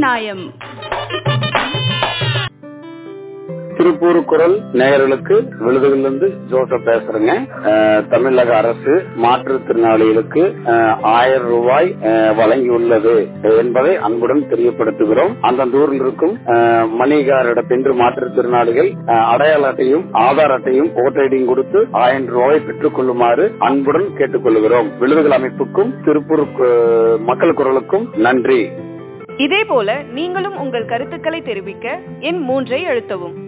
நியாயம் திருப்பூர் குரல் நேயர்களுக்கு விழுதுகளிலிருந்து ஜோசப் பேசுறேங்க அஹ், தமிழக அரசு மாற்றுத்திறனாளிகளுக்கு அஹ், ஆயிரம் ரூபாய் அஹ், வழங்கியுள்ளது என்பதை அன்புடன் தெரியப்படுத்துகிறோம் அந்தந்த ஊரில் இருக்கும் அஹ், மணிகாரிடத்தின்று மாற்றுத்திறனாளிகள் அஹ், அடையாள அட்டையும் ஆதார் அட்டையும் ஓட்டர் ஐடியும் கொடுத்து ஆயிரம் ரூபாய் பெற்றுக் கொள்ளுமாறு அன்புடன் கேட்டுக்கொள்கிறோம் விழுதுகள் அமைப்புக்கும் திருப்பூர் கு- மக்கள் குரலுக்கும் நன்றி இதேபோல நீங்களும் உங்கள் கருத்துக்களை தெரிவிக்க எண் மூன்றை அழுத்தவும்